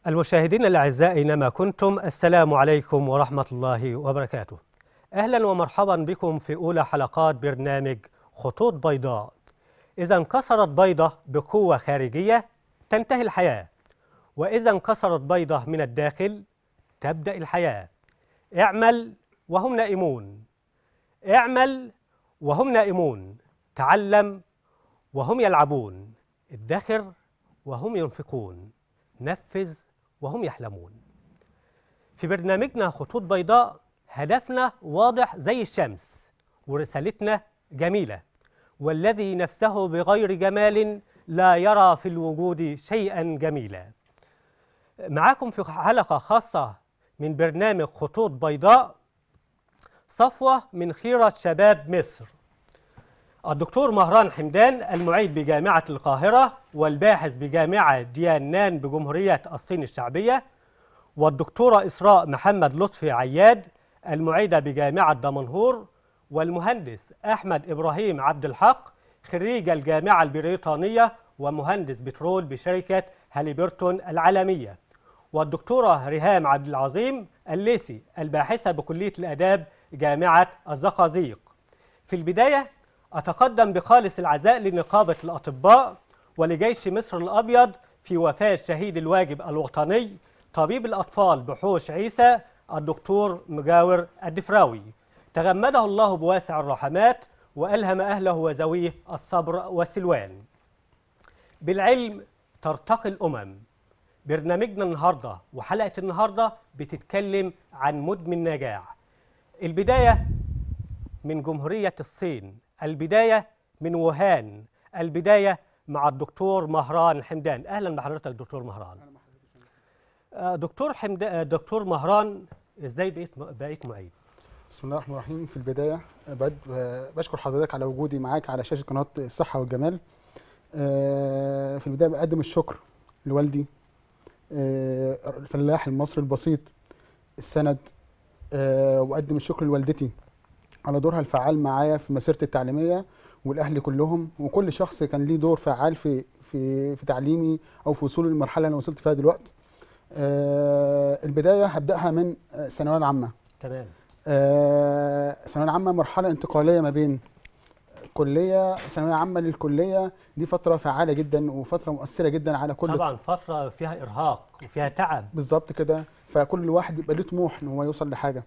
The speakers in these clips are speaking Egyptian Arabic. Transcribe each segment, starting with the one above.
المشاهدين الأعزاء أينما كنتم السلام عليكم ورحمة الله وبركاته أهلا ومرحبا بكم في أولى حلقات برنامج خطوط بيضاء إذا انكسرت بيضة بقوة خارجية تنتهي الحياة وإذا انكسرت بيضة من الداخل تبدأ الحياة اعمل وهم نائمون اعمل وهم نائمون تعلم وهم يلعبون ادخر وهم ينفقون نفذ وهم يحلمون في برنامجنا خطوط بيضاء هدفنا واضح زي الشمس ورسالتنا جميلة والذي نفسه بغير جمال لا يرى في الوجود شيئا جميلا معاكم في حلقة خاصة من برنامج خطوط بيضاء صفوة من خيرة شباب مصر الدكتور مهران حمدان المعيد بجامعة القاهرة والباحث بجامعة ديانان بجمهورية الصين الشعبية والدكتورة إسراء محمد لطفي عياد المعيدة بجامعة دمنهور والمهندس أحمد إبراهيم عبد الحق خريج الجامعة البريطانية ومهندس بترول بشركة هاليبرتون العالمية والدكتورة ريهام عبد العظيم الليسي الباحثة بكلية الآداب جامعة الزقازيق في البداية أتقدم بخالص العزاء لنقابة الأطباء ولجيش مصر الأبيض في وفاة شهيد الواجب الوطني طبيب الأطفال بحوش عيسى الدكتور مجاور الدفراوي تغمده الله بواسع الرحمات وألهم أهله وذويه الصبر والسلوان بالعلم ترتقي الأمم برنامجنا النهاردة وحلقة النهاردة بتتكلم عن مدمن نجاح البداية من جمهورية الصين البداية من ووهان البداية مع الدكتور مهران حمدان أهلا بحضرتك دكتور مهران آه، دكتور حمدان دكتور مهران ازاي بقيت بقيت معيد بسم الله الرحمن الرحيم في البداية بد- بشكر حضرتك على وجودي معاك على شاشة قناة الصحة والجمال آه، في البداية بقدم الشكر لوالدي آه، الفلاح المصري البسيط السند آه، وأقدم الشكر لوالدتي على دورها الفعال معايا في مسيرتي التعليمية والأهل كلهم وكل شخص كان ليه دور فعال في في في تعليمي أو في وصولي للمرحلة اللي أنا وصلت فيها دلوقتي آه، البداية هبدأها من آه، الثانوية العامة تمام آه، ثانوية عامة مرحلة انتقالية ما بين كلية ثانوية عامة للكلية دي فترة فعالة جدا وفترة مؤثرة جدا على كل طبعا فترة فيها إرهاق وفيها تعب بالظبط كده فكل واحد بيبقى ليه طموح ان هو يوصل لحاجة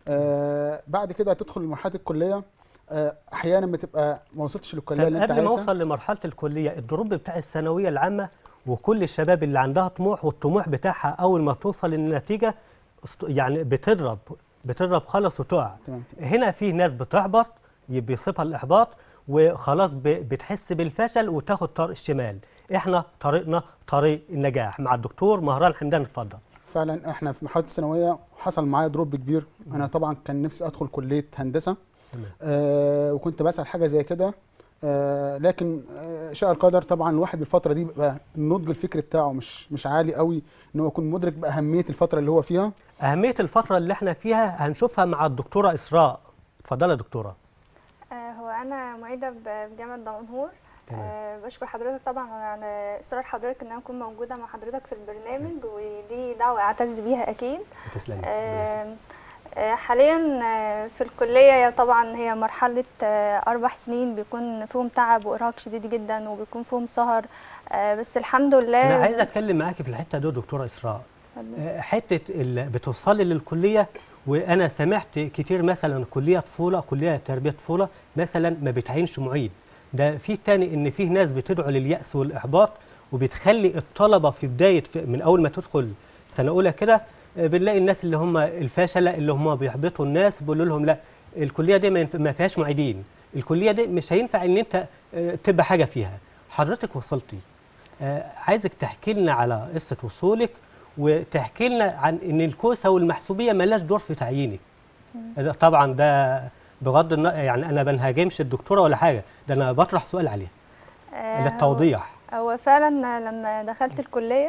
آه بعد كده هتدخل مرحلة الكلية آه احيانا بتبقى ما وصلتش للكلية طب اللي انت قبل ما عايزها اوصل لمرحله الكليه الدروب بتاع الثانويه العامه وكل الشباب اللي عندها طموح والطموح بتاعها اول ما توصل للنتيجه است- يعني بتضرب بتضرب خالص وتقع تمام هنا في ناس بتحبط ي- بيصيبها الاحباط وخلاص ب- بتحس بالفشل وتاخد طريق الشمال احنا طريقنا طريق النجاح مع الدكتور مهران حمدان اتفضل فعلا احنا في مرحلة الثانوية حصل معايا دروب كبير انا طبعا كان نفسي ادخل كلية هندسة تمام آه وكنت بسأل حاجة زي كده آه لكن آه شاء القدر طبعا الواحد الفترة دي بيبقى النضج الفكري بتاعه مش مش عالي قوي ان هو يكون مدرك بأهمية الفترة اللي هو فيها اهميه الفتره اللي احنا فيها هنشوفها مع الدكتوره اسراء اتفضلي يا دكتوره آه، هو أنا معيدة ب- بجامعة دمنهور تمام. آه، بشكر حضرتك طبعا على إصرار حضرتك إن أنا أكون موجودة مع حضرتك في البرنامج ودي دعوة أعتز بيها أكيد تسلمي آه، آه، حاليا آه، في الكلية هي طبعا هي مرحلة آه، أربع سنين بيكون فيهم تعب وإرهاق شديد جدا وبيكون فيهم سهر آه، بس الحمد لله انا عايز اتكلم معاكي في الحته دي دكتوره اسراء آه، حته ال- بتوصلي للكليه وانا سمعت كتير مثلا كليه طفوله كليه تربيه طفوله مثلا ما بتعينش معيد ده في تاني ان فيه ناس بتدعو للياس والاحباط وبتخلي الطلبه في بدايه في من اول ما تدخل سنه اولى كده آه، بنلاقي الناس اللي هم الفاشله اللي هم بيحبطوا الناس بيقولوا لهم لا الكليه دي ما ينف- ما فيهاش معيدين الكليه دي مش هينفع ان انت آه، تبقى حاجه فيها حضرتك وصلتي آه، عايزك تحكي لنا على قصه وصولك وتحكي لنا عن ان الكوسه والمحسوبيه ملاش دور في تعيينك ده طبعا ده بغض النظر يعني انا ما بنهاجمش الدكتوره ولا حاجه ده انا بطرح سؤال عليها آه، هو- للتوضيح هو فعلا لما دخلت الكلية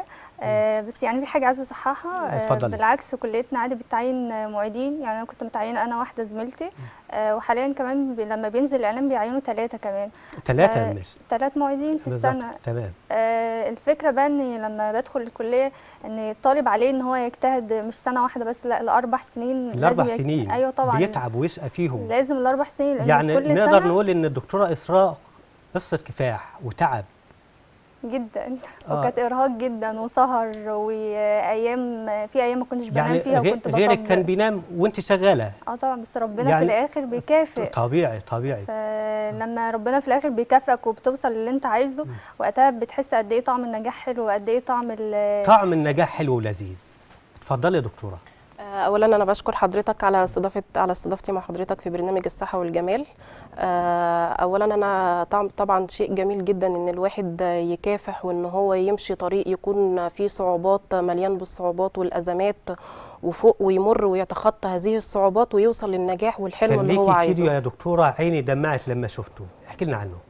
آه، بس يعني في حاجه عايزه اصححها آه، اتفضلي. بالعكس كليتنا عادي بتعين آه، معيدين يعني انا كنت متعينه انا واحده زميلتي آه، وحاليا كمان ب- لما بينزل الاعلام بيعينوا ثلاثه كمان ثلاثة آه، يا مس ثلاث معيدين في بالظبط السنه تمام آه، الفكره بقى ان لما بدخل الكليه ان الطالب عليه ان هو يجتهد مش سنه واحده بس لا الاربع سنين الأربع لازم يج- سنين ايوه طبعا بيتعب ويشقى فيهم لازم الاربع سنين لان يعني كل نقدر سنه نقول إن الدكتورة إسراء قصة كفاح وتعب جدا آه. وكانت ارهاق جدا وسهر وايام في ايام ما كنتش بنام يعني فيها غير- وكنت غيرك بطبق. كان بينام وأنت شغالة اه طبعا بس ربنا يعني- في الاخر بيكافئ طبيعي طبيعي فلما ربنا في الاخر بيكافئك وبتوصل للي انت عايزه وقتها بتحس قد ايه طعم النجاح حلو وقد ايه طعم ال طعم النجاح حلو ولذيذ اتفضلي يا دكتورة آه، اولا انا بشكر حضرتك على استضافه على استضافتي مع حضرتك في برنامج الصحه والجمال آه، اولا انا طبعا طبعا شيء جميل جدا ان الواحد يكافح وان هو يمشي طريق يكون فيه صعوبات مليان بالصعوبات والازمات وفوق ويمر ويتخطى هذه الصعوبات ويوصل للنجاح والحلو كان اللي هو ليكي عايزه فيديو يا دكتورة عيني دمعت لما شفته احكي لنا عنه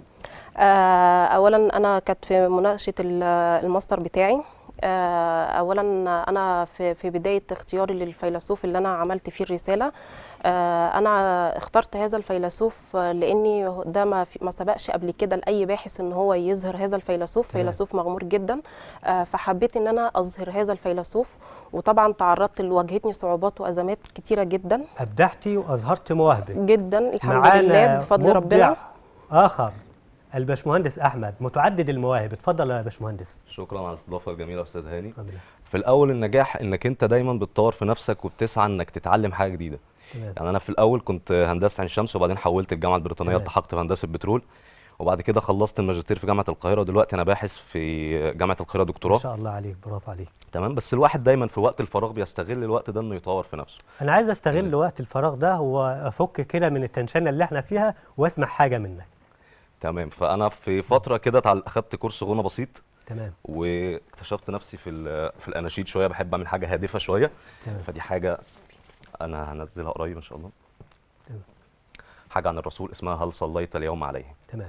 آه، اولا انا كانت في مناقشه ال- الماستر بتاعي آه، اولا انا في في بدايه اختياري للفيلسوف اللي انا عملت فيه الرساله آه، انا اخترت هذا الفيلسوف آه، لاني ده ما في- ما سبقش قبل كده لاي باحث ان هو يظهر هذا الفيلسوف تمام. فيلسوف مغمور جدا آه، فحبيت ان انا اظهر هذا الفيلسوف وطبعا تعرضت لواجهتني صعوبات وازمات كتيره جدا أبدعتي وأظهرت مواهبك جدا الحمد لله بفضل مبدع ربنا آخر الباشمهندس أحمد متعدد المواهب اتفضل يا باشمهندس شكرا على الاستضافه الجميله يا استاذ هاني اتفضل. في الاول النجاح انك انت دايما بتطور في نفسك وبتسعى انك تتعلم حاجه جديده تمام يعني انا في الاول كنت هندسه عين شمس وبعدين حولت الجامعه البريطانيه تمام. التحقت في هندسه بترول وبعد كده خلصت الماجستير في جامعه القاهره ودلوقتي انا باحث في جامعه القاهره ما دكتوراه شاء الله عليك برافو عليك تمام بس الواحد دايما في وقت الفراغ بيستغل الوقت ده انه يطور في نفسه أنا عايز أستغل وقت الفراغ ده وأفك كده من التنشنة اللي احنا فيها وأسمع حاجة منك تمام فانا في فتره كده اتعل- اخدت كورس غنى بسيط تمام واكتشفت نفسي في ال- في الاناشيد شويه بحب اعمل حاجه هادفه شويه تمام فدي حاجة أنا هنزلها قريب إن شاء الله تمام. حاجة عن الرسول اسمها هل صليت اليوم عليه تمام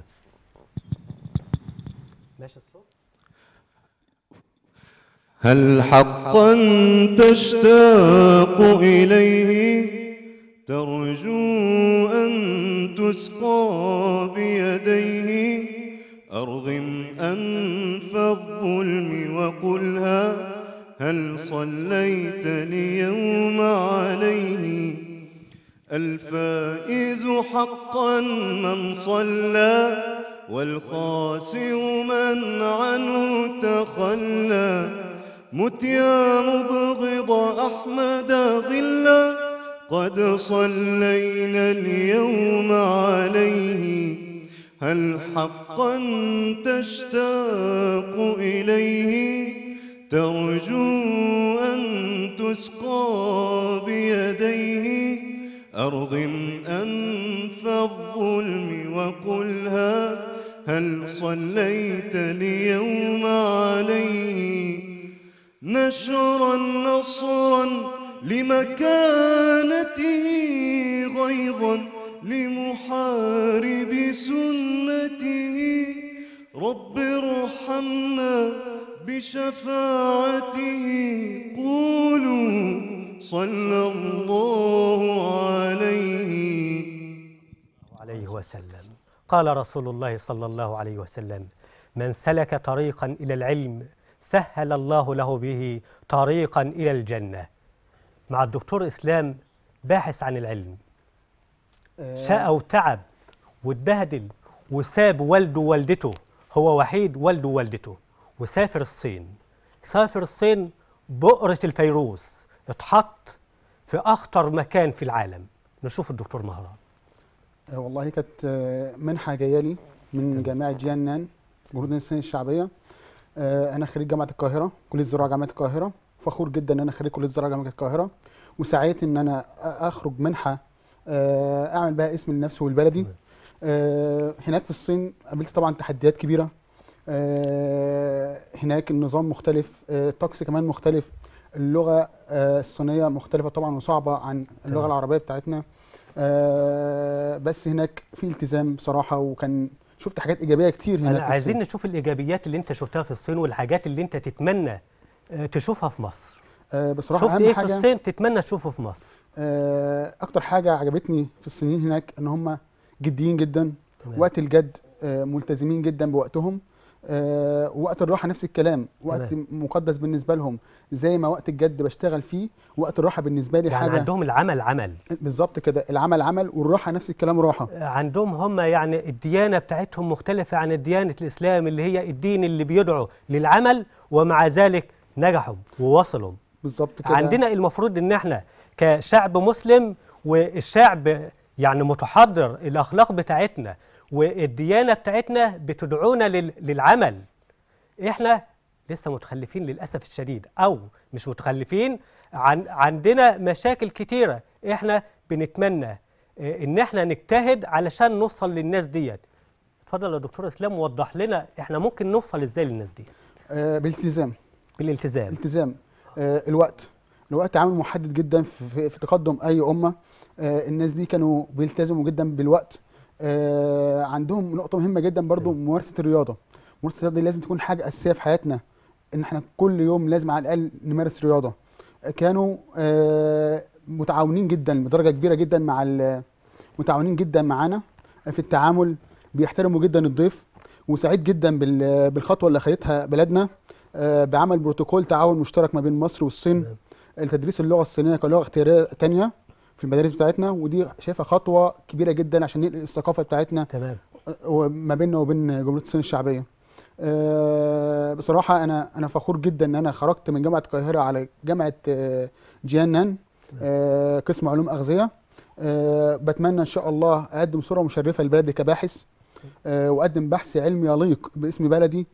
ماشي الصوت هل حقا تشتاق إليه ترجو أن تسقى بيديه أرغم أنف الظلم وقلها هل صليت اليوم عليه الفائز حقا من صلى والخاسر من عنه تخلى مت يا مبغض أحمد غلا قد صلينا اليوم عليه هل حقا تشتاق إليه ترجو أن تسقى بيديه أرغم أنف الظلم وقلها هل صليت اليوم عليه نشرا نصرا لمكانته غيظا لمحارب سنته رب ارحمنا بشفاعته قولوا صلى الله عليه عليه وسلم قال رسول الله صلى الله عليه وسلم من سلك طريقا إلى العلم سهل الله له به طريقا إلى الجنة مع الدكتور إسلام باحث عن العلم آه، شاء وتعب واتبهدل وساب والده ووالدته هو وحيد والده ووالدته وسافر الصين سافر الصين بؤرة الفيروس اتحط في أخطر مكان في العالم نشوف الدكتور مهران آه، والله كانت آه، منحة جاية لي من جامعة جيانان جهود الصين الشعبية آه، أنا خريج جامعة القاهرة كلية زراعة جامعة القاهرة فخور جدا إن أنا خريج كلية زراعة جامعة القاهرة وسعيت إن أنا أ- أخرج منحة آه، أعمل بها اسم لنفسي ولبلدي تمام. آه، هناك في الصين قابلت طبعا تحديات كبيرة آه، هناك النظام مختلف آه، الطقس كمان مختلف اللغة آه، الصينية مختلفة طبعا وصعبة عن اللغة تمام. العربية بتاعتنا آه، بس هناك في التزام بصراحة وكان شفت حاجات إيجابية كتير هناك أنا في عايزين الصين. نشوف الإيجابيات اللي أنت شفتها في الصين والحاجات اللي أنت تتمنى آه، تشوفها في مصر آه، بصراحه شفت اهم ايه في حاجه الصين تتمنى تشوفه في مصر آه، اكتر حاجه عجبتني في الصينيين هناك ان هم جديين جدا تمام. وقت الجد آه، ملتزمين جدا بوقتهم آه، وقت الراحه نفس الكلام وقت تمام. مقدس بالنسبه لهم زي ما وقت الجد بشتغل فيه وقت الراحه بالنسبه لي يعني حاجه عندهم العمل عمل بالظبط كده العمل عمل والراحه نفس الكلام راحه عندهم هم يعني الديانة بتاعتهم مختلفة عن ديانة الإسلام اللي هي الدين اللي بيدعو للعمل ومع ذلك نجحوا ووصلوا بالظبط كده عندنا المفروض ان احنا كشعب مسلم والشعب يعني متحضر الأخلاق بتاعتنا والديانة بتاعتنا بتدعونا لل- للعمل احنا لسه متخلفين للأسف الشديد أو مش متخلفين عن عندنا مشاكل كتيرة احنا بنتمنى آه، ان احنا نجتهد علشان نوصل للناس ديت اتفضل يا دكتور اسلام وضح لنا احنا ممكن نوصل ازاي للناس دي آه، بالالتزام بالالتزام التزام آه، الوقت الوقت عامل محدد جدا في, في, في تقدم اي امه آه، الناس دي كانوا بيلتزموا جدا بالوقت آه، عندهم نقطه مهمه جدا برضو ممارسه الرياضه ممارسه الرياضه دي لازم تكون حاجه اساسيه في حياتنا ان احنا كل يوم لازم على الاقل نمارس رياضه آه، كانوا آه، متعاونين جدا بدرجه كبيره جدا مع ال- متعاونين جدا معانا في التعامل بيحترموا جدا الضيف وسعيد جدا بال- بالخطوه اللي خدتها بلدنا آه، بعمل بروتوكول تعاون مشترك ما بين مصر والصين تمام. لتدريس اللغه الصينيه كلغه اختياريه تانية في المدارس بتاعتنا ودي شايفها خطوه كبيره جدا عشان ننقل الثقافه بتاعتنا تمام وما بيننا وبين جمهوريه الصين الشعبيه. آه، بصراحه انا انا فخور جدا ان انا خرجت من جامعه القاهره على جامعه آه، جيانان آه، قسم علوم اغذيه آه، بتمنى ان شاء الله اقدم صوره مشرفه لبلدي كباحث آه، واقدم بحث علمي يليق باسم بلدي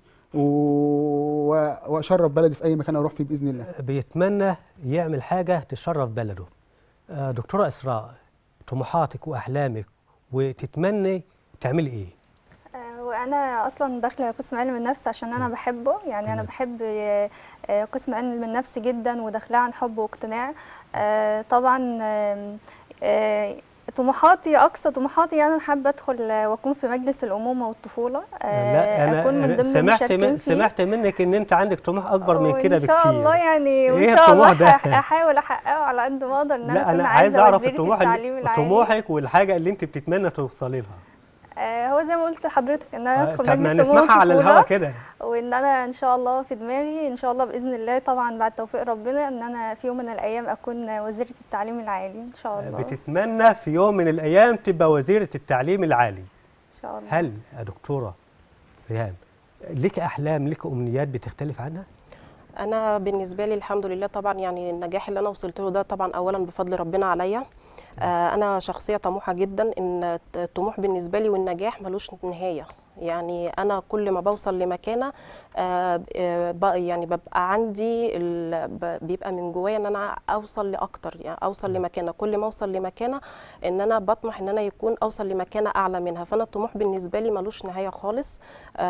و- واشرف بلدي في اي مكان اروح فيه باذن الله. بيتمنى يعمل حاجة تشرف بلده آه، دكتورة إسراء طموحاتك وأحلامك وتتمني تعملي إيه؟ آه، وانا اصلا داخله قسم علم النفس عشان انا بحبه يعني انا تمام. بحب آه، آه، قسم علم النفس جدا وداخلاه عن حب واقتناع آه، طبعا آم، آه، طموحاتي اقصى طموحاتي انا حابه ادخل آه، واكون في مجلس الامومه والطفوله آه، لا أنا, اكون من أنا ضمن سمعت المشاركين من فيه. سمعت منك إن أنت عندك طموح أكبر من كده وان شاء بكتير الله يعني إيه وان شاء الله الطموح ده؟ هح- هحاول احققه على قد ما اقدر ان انا لا اكون أنا عايز عايزه أعرف وزيره الطموح التعليم اللي- العالي طموحك والحاجة اللي أنت بتتمنى توصلي لها آه، هو زي ما قلت لحضرتك ان انا آه، ادخل طب ما مجلس الامومه نسمعها على والطفولة. الهوا كده وان انا ان شاء الله في دماغي ان شاء الله باذن الله طبعا بعد توفيق ربنا ان انا في يوم من الايام اكون وزيره التعليم العالي ان شاء الله بتتمنى في يوم من الأيام تبقى وزيرة التعليم العالي ان شاء الله هل يا دكتورة ريهام لك أحلام لك أمنيات بتختلف عنها؟ انا بالنسبه لي الحمد لله طبعا يعني النجاح اللي انا وصلت له ده طبعا اولا بفضل ربنا عليا آه، انا شخصيه طموحه جدا ان الطموح بالنسبه لي والنجاح ملوش نهايه يعني انا كل ما بوصل لمكانه آه، آه، ب- يعني ببقى عندي ال- ب- بيبقى من جوايا ان انا اوصل لاكتر يعني اوصل لمكانه كل ما اوصل لمكانه ان انا بطمح ان انا يكون اوصل لمكانه اعلى منها فانا الطموح بالنسبه لي ملوش نهايه خالص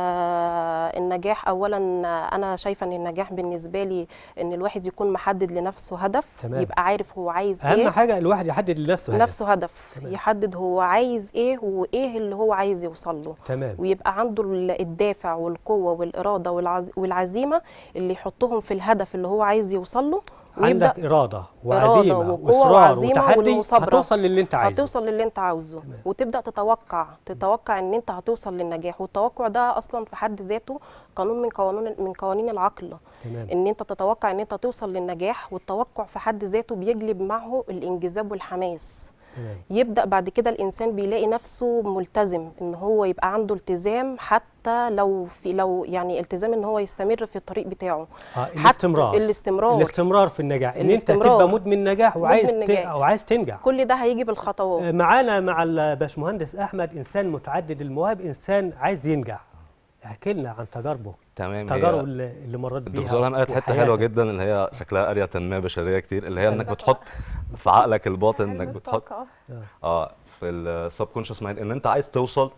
آه، النجاح اولا انا شايفه ان النجاح بالنسبه لي ان الواحد يكون محدد لنفسه هدف تمام. يبقى عارف هو عايز أهم ايه حاجة الواحد يحدد لنفسه هدف نفسه هدف تمام. يحدد هو عايز ايه وايه اللي هو عايز يوصل له تمام ويبقى عنده ال- الدافع والقوه والاراده والعز- والعزيمه اللي يحطهم في الهدف اللي هو عايز يوصل له ويبدا عندك إرادة وعزيمة وقوة وإصرار وعزيمة وتحدي ومثابرة. هتوصل للي أنت عايزه هتوصل للي انت عاوزه تمام. وتبدا تتوقع تتوقع ان انت هتوصل للنجاح والتوقع ده اصلا في حد ذاته قانون من قوانين من قوانين العقل تمام ان انت تتوقع ان انت توصل للنجاح والتوقع في حد ذاته بيجلب معه الانجذاب والحماس تمام يبدا بعد كده الانسان بيلاقي نفسه ملتزم ان هو يبقى عنده التزام حتى لو في لو يعني التزام ان هو يستمر في الطريق بتاعه آه حتى الاستمرار الاستمرار الاستمرار في النجاح ان انت الاستمرار. تبقى مدمن نجاح وعايز مدمن ت... نجاح. وعايز تنجح كل ده هيجي بالخطوات آه، معانا مع الباشمهندس احمد انسان متعدد المواهب انسان عايز ينجح احكي لنا عن تجاربه تمام التجارب هي اللي, اللي مرت بيها الدكتوره ريهام قالت حته حلوه وحياتك. جدا اللي هي شكلها قاريه تنميه بشريه كتير اللي هي انك بالظبط. بتحط في عقلك الباطن علم انك بتحط الطاقة. اه في السب كونشس مايند ان انت عايز توصل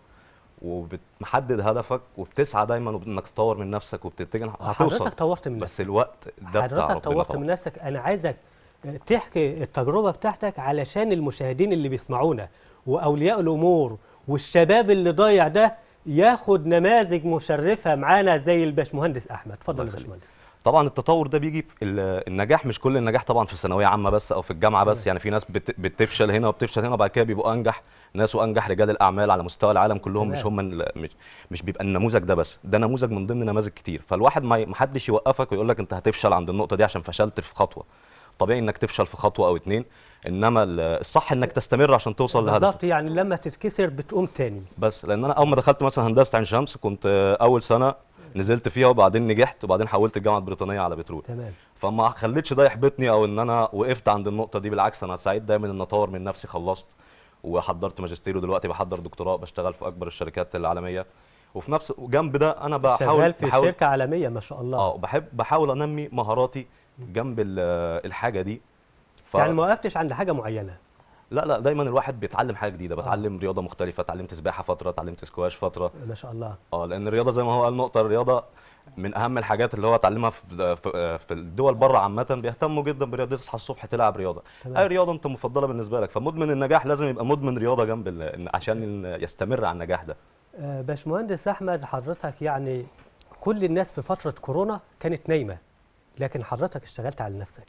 ومحدد هدفك وبتسعى دايما انك تطور من نفسك وبتتجه هتوصل حضرتك طورت من بس نفسك الوقت ده بتاع حضرتك ربنا طورت طبعا من نفسك انا عايزك تحكي التجربه بتاعتك علشان المشاهدين اللي بيسمعونا واولياء الامور والشباب اللي ضايع ده ياخد نماذج مشرفه معانا زي الباشمهندس احمد اتفضل يا الله يخليك. باشمهندس طبعا التطور ده بيجي في ال- النجاح مش كل النجاح طبعا في ثانويه عامه بس او في الجامعه بس تمام. يعني في ناس بت- بتفشل هنا وبتفشل هنا وبعد كده بيبقوا انجح ناس وانجح رجال الاعمال على مستوى العالم كلهم مش تمام. هم ال- مش مش بيبقى النموذج ده بس ده نموذج من ضمن نماذج كتير فالواحد ما ي- ما حدش يوقفك ويقول لك انت هتفشل عند النقطه دي عشان فشلت في خطوه طبيعي انك تفشل في خطوه او اتنين انما ال- الصح انك تستمر عشان توصل لهدفك بالظبط يعني لما تتكسر بتقوم تاني بس لان انا اول ما دخلت مثلا هندسه عين شمس كنت آه، اول سنه نزلت فيها وبعدين نجحت وبعدين حولت الجامعه البريطانيه على بترول تمام فما خليتش ده يحبطني او ان انا وقفت عند النقطه دي بالعكس انا سعيد دايما ان اطور من نفسي خلصت وحضرت ماجستير ودلوقتي بحضر دكتوراه بشتغل في اكبر الشركات العالميه وفي نفس جنب ده انا بحاول شغال في بحاول شركه عالميه ما شاء الله اه بحب بحاول انمي مهاراتي جنب ال- الحاجه دي ف... يعني ما وقفتش عند حاجه معينه لا لا دايما الواحد بيتعلم حاجه جديده بتعلم رياضه مختلفه اتعلمت سباحه فتره اتعلمت سكواش فتره ما شاء الله اه لان الرياضه زي ما هو قال نقطه الرياضه من اهم الحاجات اللي هو اتعلمها في في في الدول بره عامه بيهتموا جدا بالرياضه تصحى الصبح تلعب رياضه تمام. اي رياضه انت مفضله بالنسبه لك فمدمن النجاح لازم يبقى مدمن رياضه جنب ال- عشان ال- يستمر على النجاح ده آه، باشمهندس احمد حضرتك يعني كل الناس في فتره كورونا كانت نايمه لكن حضرتك اشتغلت على نفسك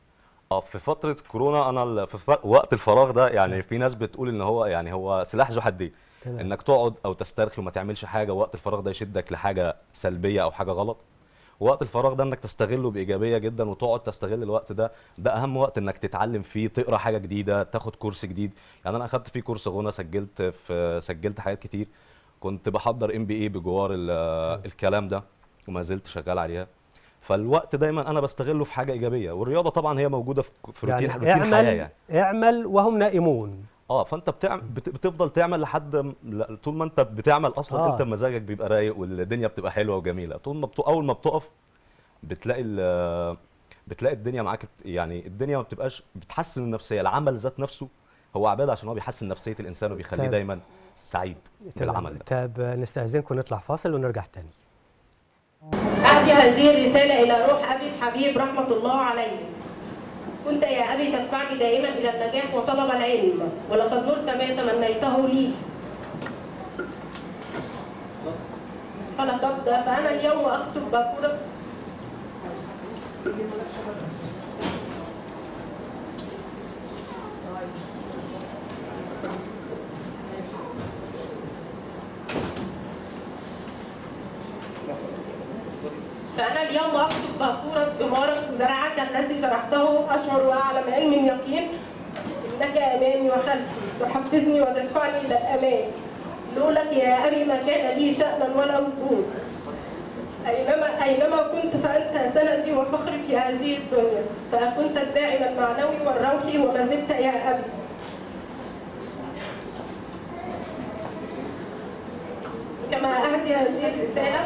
اه في فتره كورونا انا ال- في ف- وقت الفراغ ده يعني في ناس بتقول ان هو يعني هو سلاح ذو حدين تمام انك تقعد او تسترخي وما تعملش حاجه وقت الفراغ ده يشدك لحاجه سلبيه او حاجه غلط وقت الفراغ ده انك تستغله بايجابيه جدا وتقعد تستغل الوقت ده ده اهم وقت انك تتعلم فيه تقرا حاجه جديده تاخد كورس جديد يعني انا اخدت فيه كورس غنى سجلت في سجلت حاجات كتير كنت بحضر ام بي اي بجوار ال- الكلام ده وما زلت شغال عليها فالوقت دايما انا بستغله في حاجه ايجابيه والرياضه طبعا هي موجوده في في روتين يعني روتين الحياه اعمل يعني اعمل وهم نائمون اه فانت بتعمل بت- بتفضل تعمل لحد م- لا- طول ما انت بتعمل اصلا آه. انت مزاجك بيبقى رايق والدنيا بتبقى حلوه وجميله طول ما بت... اول ما بتقف بتلاقي ال... بتلاقي الدنيا معاك بت... يعني الدنيا ما بتبقاش بتحسن النفسيه العمل ذات نفسه هو عباده عشان هو بيحسن نفسيه الانسان وبيخليه طيب. دايما سعيد بالعمل ده طب نستأذنكم نطلع فاصل ونرجع تاني أهدي هذه الرسالة إلى روح أبي الحبيب رحمة الله عليه كنت يا أبي تدفعني دائما إلى النجاح وطلب العلم ولقد نلت ما تمنيته لي فلقد فأنا اليوم أكتب باكورة فأنا اليوم أكتب باكورة إمارة زرعك الذي زرعته أشعر وأعلم علم يقين إنك أمامي وخلفي تحفزني وتدفعني إلى الأمام لولاك يا أبي ما كان لي شأنا ولا وجود أينما أينما كنت فأنت سندي وفخري في هذه الدنيا فكنت الداعم المعنوي والروحي وما زلت يا أبي كما أهدي هذه الرسالة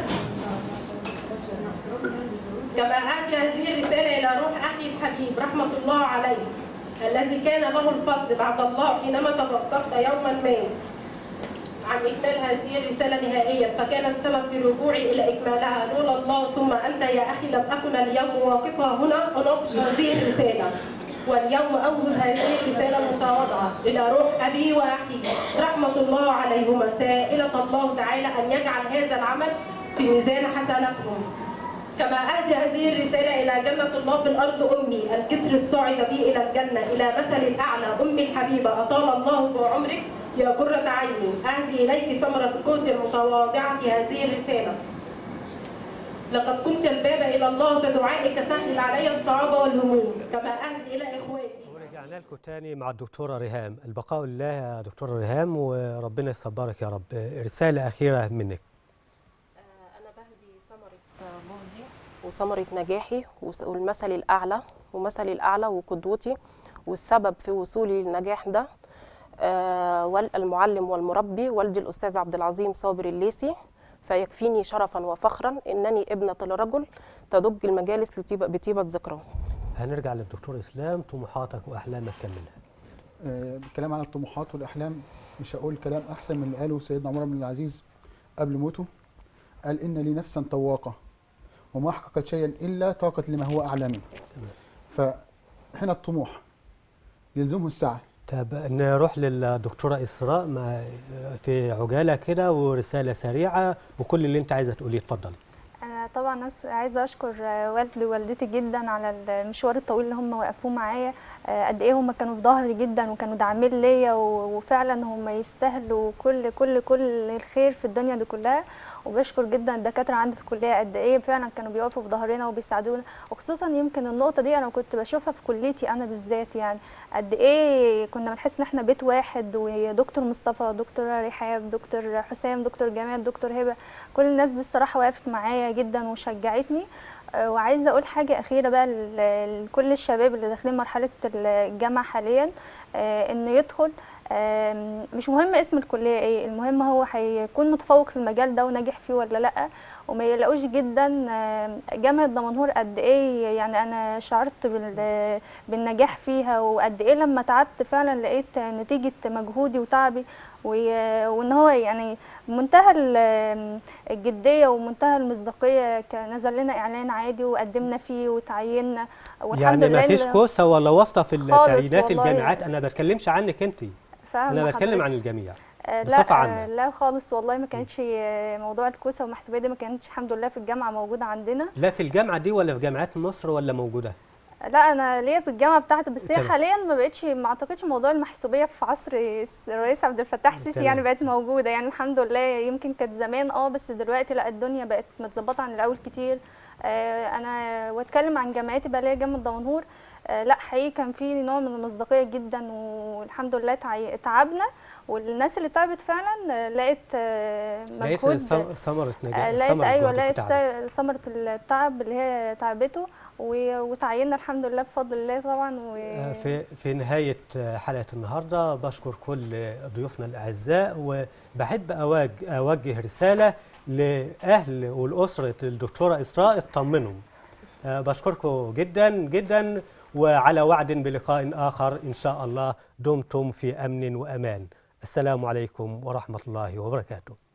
كما أهدي هذه الرسالة إلى روح أخي الحبيب رحمة الله عليه الذي كان له الفضل بعد الله حينما توقفت يوما ما عن إكمال هذه الرسالة نهائيا فكان السبب في رجوعي إلى إكمالها لولا الله ثم أنت يا أخي لم أكن اليوم واقفة هنا أناقش هذه الرسالة واليوم أوجه هذه الرسالة المتواضعة إلى روح أبي وأخي رحمة الله عليهما سائلة الله تعالى أن يجعل هذا العمل في ميزان حسناتهم كما أهدي هذه الرسالة إلى جنة الله في الأرض أمي الكسر الصاعد بي إلى الجنة إلى مثل الأعلى أمي الحبيبة أطال الله في عمرك يا قرة عيني أهدي إليك ثمرة قوتي المتواضعة في هذه الرسالة لقد كنت الباب إلى الله فدعائك سهل علي الصعاب والهموم كما أهدي إلى إخواتي ورجعنا لكم تاني مع الدكتورة ريهام البقاء لله يا دكتورة ريهام وربنا يصبرك يا رب رسالة أخيرة منك أنا بهدي ثمرة جهدي وثمرة نجاحي وس- والمثل الأعلى ومثلي الأعلى وقدوتي والسبب في وصولي للنجاح ده آه، وال- المعلم والمربي والدي الأستاذ عبد العظيم صابر الليسي فيكفيني شرفا وفخرا إنني ابنة لرجل تدج المجالس لطيبة بطيبة ذكرى هنرجع للدكتور إسلام طموحاتك وأحلامك كملها آه، بالكلام عن الطموحات والاحلام مش هقول كلام احسن من اللي قاله سيدنا عمر بن العزيز قبل موته قال ان لي نفسا طواقه وما حققت شيئا الا طاقت لما هو اعلى منه فهنا الطموح يلزمه السعي طب نروح للدكتورة إسراء مع في عجالة كده ورسالة سريعة وكل اللي أنت عايزة تقوليه اتفضلي أنا طبعا ناس عايزه اشكر آه، والدي ووالدتي جدا على المشوار الطويل اللي هم وقفوه معايا آه، قد ايه هم كانوا في ظهري جدا وكانوا داعمين ليا و- وفعلا هم يستاهلوا كل كل كل الخير في الدنيا دي كلها وبشكر جدا الدكاتره عندي في الكليه قد ايه فعلا كانوا بيقفوا في ظهرنا وبيساعدونا وخصوصا يمكن النقطه دي انا كنت بشوفها في كليتي انا بالذات يعني قد ايه كنا بنحس ان احنا بيت واحد ودكتور مصطفى دكتور رحاب دكتور حسام دكتور جمال دكتور هبه كل الناس دي الصراحه وقفت معايا جدا وشجعتني آه، وعايزه اقول حاجه اخيره بقى ل- لكل الشباب اللي داخلين مرحله الجامعه حاليا آه، انه يدخل آم، مش مهم اسم الكليه ايه المهم هو هيكون متفوق في المجال ده وناجح فيه ولا لا وما يلاقوش جدا آم، جامعه دمنهور قد ايه يعني انا شعرت بال- بالنجاح فيها وقد ايه لما تعبت فعلا لقيت نتيجه مجهودي وتعبي و- وان هو يعني منتهى ال- الجديه ومنتهى المصداقيه كان نزل لنا اعلان عادي وقدمنا فيه وتعيننا والحمد يعني لله ما فيش ال- كوسه ولا واسطه في خالص التعيينات والله. الجامعات انا ما بتكلمش عنك انت فاهمة انا بتكلم حضرتك. عن الجميع آه، بصفة لا عامة. آه، لا خالص والله ما كانتش آه، موضوع الكوسه والمحسوبيه دي ما كانتش الحمد لله في الجامعه موجوده عندنا لا في الجامعه دي ولا في جامعات مصر ولا موجوده لا انا ليا في الجامعه بتاعتي بس هي تمام. حاليا ما بقتش ما اعتقدش موضوع المحسوبيه في عصر الرئيس عبد الفتاح السيسي تمام. يعني بقت موجوده يعني الحمد لله يمكن كانت زمان اه بس دلوقتي لا الدنيا بقت متظبطه عن الاول كتير آه انا واتكلم عن جامعتي بقى ليا جامعه دمنهور آه لا حقيقي كان في نوع من المصداقيه جدا والحمد لله تعي- تعبنا والناس اللي تعبت فعلا آه، لقت آه، لقيت مجهود ثم- ثمره آه، نجاح لقيت ثمره ايوه جهدك لقيت وتعبك. س- ثمره التعب اللي هي تعبته و- وتعيننا الحمد لله بفضل الله طبعا و... آه، في في نهايه آه، حلقه النهارده بشكر كل ضيوفنا الاعزاء وبحب أواج- اوجه رساله لاهل والاسره الدكتوره اسراء اطمنوا آه، بشكركم جدا جدا وعلى وعد بلقاء اخر ان شاء الله دمتم في امن وامان السلام عليكم ورحمه الله وبركاته